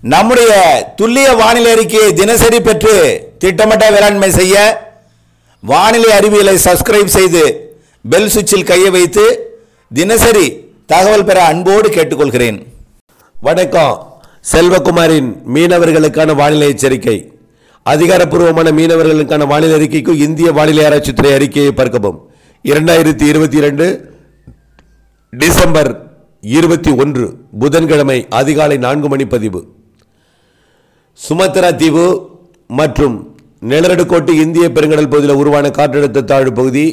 நம்முடைய துல்லிய வானிலை அறிக்கையை தினசரி பெற்று திட்டமிட்ட வேளாண்மை செய்ய வானிலை அறிவியலை சப்ஸ்கிரைப் செய்து பெல் சுவிட்சில் கையை வைத்து தினசரி தகவல் பெற அன்போடு கேட்டுக்கொள்கிறேன் வணக்கம் செல்வகுமாரின் மீனவர்களுக்கான வானிலை எச்சரிக்கை அதிகாரப்பூர்வமான மீனவர்களுக்கான வானிலை அறிக்கைக்கு இந்திய வானிலை ஆராய்ச்சித்துறை அறிக்கையை பார்க்கவும் இரண்டாயிரத்தி இருபத்தி இரண்டு டிசம்பர் இருபத்தி ஒன்று புதன்கிழமை அதிகாலை நான்கு மணி பதிவு சுமத்ரா தீவு மற்றும் நிலநடுக்கோட்டு இந்திய பெருங்கடல் பகுதியில் உருவான காற்றழுத்த தாழ்வு பகுதி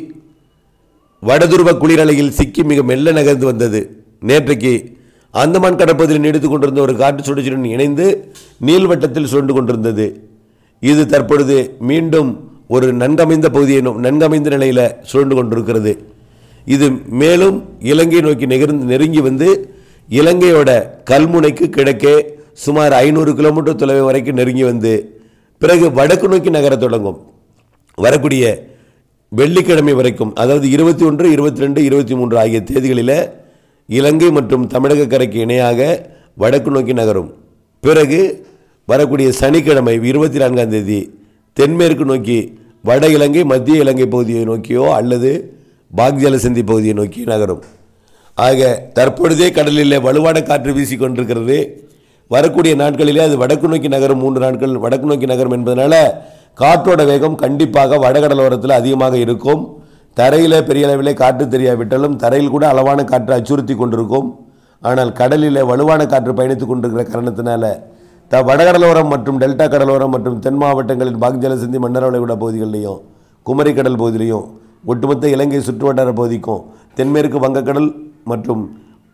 வடதுருவ குளிரலையில் சிக்கி மிக மெல்ல நகர்ந்து வந்தது நேற்றைக்கு அந்தமான் கடற்பகுதியில் நீடித்துக் கொண்டிருந்த ஒரு காற்று சுழற்சியுடன் இணைந்து நீள்வட்டத்தில் சுழண்டு கொண்டிருந்தது இது தற்பொழுது மீண்டும் ஒரு நன்கமைந்த பகுதியை நோ- நன்கமைந்த நிலையில் சுழண்டு கொண்டிருக்கிறது இது மேலும் இலங்கை நோக்கி நெகிர்ந்து நெருங்கி வந்து இலங்கையோட கல்முனைக்கு கிழக்கே சுமார் ஐநூறு கிலோமீட்டர் தொலைவு வரைக்கும் நெருங்கி வந்து பிறகு வடக்கு நோக்கி நகரத் தொடங்கும் வரக்கூடிய வெள்ளிக்கிழமை வரைக்கும் அதாவது இருபத்தி ஒன்று இருபத்தி ரெண்டு இருபத்தி மூன்று ஆகிய தேதிகளில் இலங்கை மற்றும் தமிழக கரைக்கு இணையாக வடக்கு நோக்கி நகரும் பிறகு வரக்கூடிய சனிக்கிழமை இருபத்தி நான்காம் தேதி தென்மேற்கு நோக்கி வட இலங்கை மத்திய இலங்கை பகுதியை நோக்கியோ அல்லது பாக்ஜலசந்தி பகுதியை நோக்கி நகரும் ஆக தற்பொழுதே கடலில் வலுவான காற்று வீசிக்கொண்டிருக்கிறது வரக்கூடிய நாட்களிலே அது வடக்கு நோக்கி நகரும் மூன்று நாட்கள் வடக்கு நோக்கி நகரும் என்பதனால காற்றோட வேகம் கண்டிப்பாக வடகடலோரத்தில் அதிகமாக இருக்கும் தரையில் பெரிய அளவிலே காற்று தெரியாவிட்டாலும் தரையில் கூட அளவான காற்று அச்சுறுத்தி கொண்டிருக்கும் ஆனால் கடலில் வலுவான காற்று பயணித்துக் கொண்டிருக்கிற காரணத்தினால த வடகடலோரம் மற்றும் டெல்டா கடலோரம் மற்றும் தென் மாவட்டங்களின் பாக்ஜலசந்தி மன்னர் வளைகுடா பகுதிகளிலையும் குமரி கடல் பகுதியிலையும் ஒட்டுமொத்த இலங்கை சுற்றுவட்டார பகுதிக்கும் தென்மேற்கு வங்கக்கடல் மற்றும்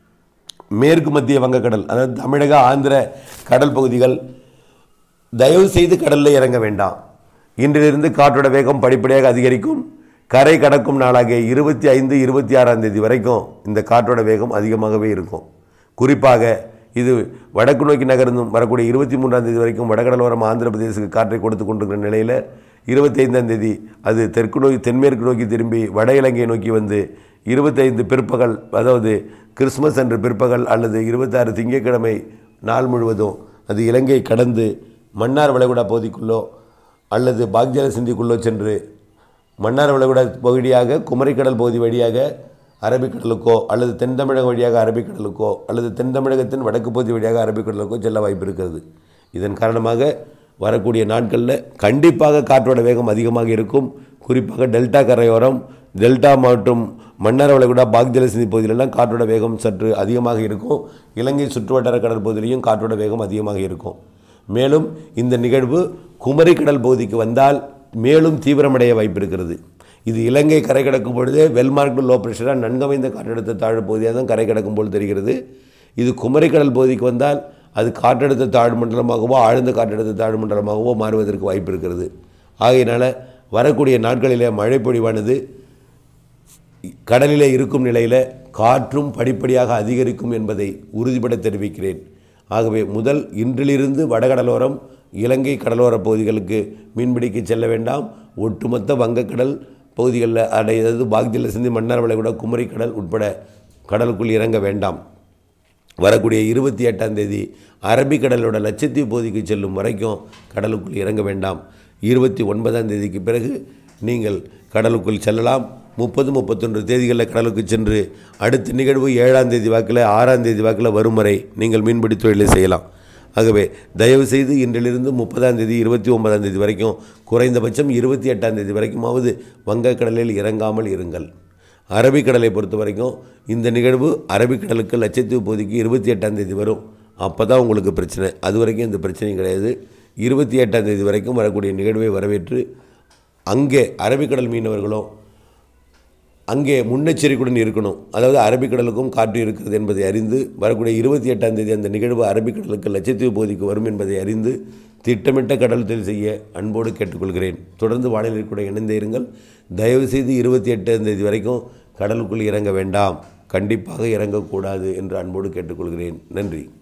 மேற்கு மத்திய வங்கக்கடல் அதாவது தமிழக ஆந்திர கடல் பகுதிகள் தயவு செய்து கடலில் இறங்க வேண்டாம் இன்றிலிருந்து காற்றோட வேகம் படிப்படியாக அதிகரிக்கும் கரை கடக்கும் நாளாகிய இருபத்தி ஐந்து இருபத்தி ஆறாம் தேதி வரைக்கும் இந்த காற்றோட வேகம் அதிகமாகவே இருக்கும் குறிப்பாக இது வடக்கு நோக்கி நகர்ந்தும் வரக்கூடிய இருபத்தி மூன்றாம் தேதி வரைக்கும் வடகடலோரம் ஆந்திர பிரதேசத்துக்கு காற்றை கொடுத்து கொண்டிருக்கிற நிலையில் இருபத்தி ஐந்தாம் தேதி அது தெற்கு நோக்கி தென்மேற்கு நோக்கி திரும்பி வட இலங்கையை நோக்கி வந்து இருபத்தைந்து பிற்பகல் அதாவது கிறிஸ்மஸ் அன்று பிற்பகல் அல்லது இருபத்தாறு திங்கட்கிழமை நாள் முழுவதும் அது இலங்கை கடந்து மன்னார் வளைகுடா பகுதிக்குள்ளோ அல்லது பாக்ஜல சிந்திக்குள்ளோ சென்று மன்னார் வளைகுடா பகுதியாக குமரிக்கடல் பகுதி வழியாக அரபிக்கடலுக்கோ அல்லது தென் தமிழகம் வழியாக அரபிக்கடலுக்கோ அல்லது தென் தமிழகத்தின் வடக்கு பகுதி வழியாக அரபிக்கடலுக்கோ செல்ல வாய்ப்பு இருக்கிறது இதன் காரணமாக வரக்கூடிய நாட்களில் கண்டிப்பாக காற்றோட வேகம் அதிகமாக இருக்கும் குறிப்பாக டெல்டா கரையோரம் டெல்டா மற்றும் மன்னார் வளைகுடா பாக்ஜலசிந்தி பகுதியிலெல்லாம் காற்றோட வேகம் சற்று அதிகமாக இருக்கும் இலங்கை சுற்றுவட்டார கடல் பகுதியிலையும் காற்றோட வேகம் அதிகமாக இருக்கும் மேலும் இந்த நிகழ்வு குமரி கடல் பகுதிக்கு வந்தால் மேலும் தீவிரமடைய வாய்ப்பு இருக்கிறது இது இலங்கை கரை கடக்கும் பொழுதே வெல்மார்க் லோ ப்ரெஷராக நன்கமைந்த காற்றழுத்த தாழ்வு பகுதியாக தான் கரை கடக்கும் போல் தெரிகிறது இது குமரி கடல் பகுதிக்கு வந்தால் அது காற்றழுத்த தாழ்வு மண்டலமாகவோ ஆழ்ந்த காற்றழுத்த தாழ்வு மண்டலமாகவோ மாறுவதற்கு வாய்ப்பு இருக்கிறது ஆகையினால் வரக்கூடிய நாட்களிலே மழை பொழிவானது கடலிலே இருக்கும் நிலையில் காற்றும் படிப்படியாக அதிகரிக்கும் என்பதை உறுதிபட தெரிவிக்கிறேன் ஆகவே முதல் இன்றிலிருந்து வடகடலோரம் இலங்கை கடலோர பகுதிகளுக்கு மீன்பிடிக்க செல்ல வேண்டாம் ஒட்டுமொத்த வங்கக்கடல் பகுதிகளில் அடையது பாக்ஜல சிந்தி மன்னார் வளைகுடா குமரி கடல் உட்பட கடலுக்குள் இறங்க வேண்டாம் வரக்கூடிய இருபத்தி எட்டாம் தேதி அரபிக்கடலோட லட்சத்தீவு பகுதிக்கு செல்லும் வரைக்கும் கடலுக்குள் இறங்க வேண்டாம் இருபத்தி ஒன்பதாம் தேதிக்கு பிறகு நீங்கள் கடலுக்குள் செல்லலாம் முப்பது முப்பத்தொன்று தேதிகளில் கடலுக்கு சென்று அடுத்த நிகழ்வு ஏழாம் தேதி வாக்கில் ஆறாம் தேதி வாக்கில் வரும் வரை நீங்கள் மீன்பிடி தொழிலை செய்யலாம் ஆகவே தயவு செய்து இன்றிலிருந்து முப்பதாம் தேதி இருபத்தி ஒன்பதாம் தேதி வரைக்கும் குறைந்தபட்சம் இருபத்தி எட்டாம் தேதி வரைக்குமாவது வங்கக்கடலில் இறங்காமல் இருங்கள் அரபிக்கடலை பொறுத்த வரைக்கும் இந்த நிகழ்வு அரபிக்கடலுக்கு லட்சத்தீவு பகுதிக்கு இருபத்தி எட்டாம் தேதி வரும் அப்போ தான் உங்களுக்கு பிரச்சனை அது வரைக்கும் இந்த பிரச்சனை கிடையாது இருபத்தி எட்டாம் தேதி வரைக்கும் வரக்கூடிய நிகழ்வை வரவேற்று அங்கே அரபிக்கடல் மீனவர்களும் அங்கே முன்னெச்சரிக்கையுடன் இருக்கணும் அதாவது அரபிக்கடலுக்கும் காற்று இருக்கிறது என்பதை அறிந்து வரக்கூடிய இருபத்தி எட்டாம் தேதி அந்த நிகழ்வு அரபிக்கடலுக்கு லட்சத்தீவு பகுதிக்கு வரும் என்பதை அறிந்து திட்டமிட்ட கடல் தொழில் செய்ய அன்போடு கேட்டுக்கொள்கிறேன் தொடர்ந்து வானிலை கூட இணைந்தே இருங்கள் தயவுசெய்து இருபத்தி எட்டாம் தேதி வரைக்கும் கடலுக்குள் இறங்க வேண்டாம் கண்டிப்பாக இறங்கக்கூடாது என்று அன்போடு கேட்டுக்கொள்கிறேன் நன்றி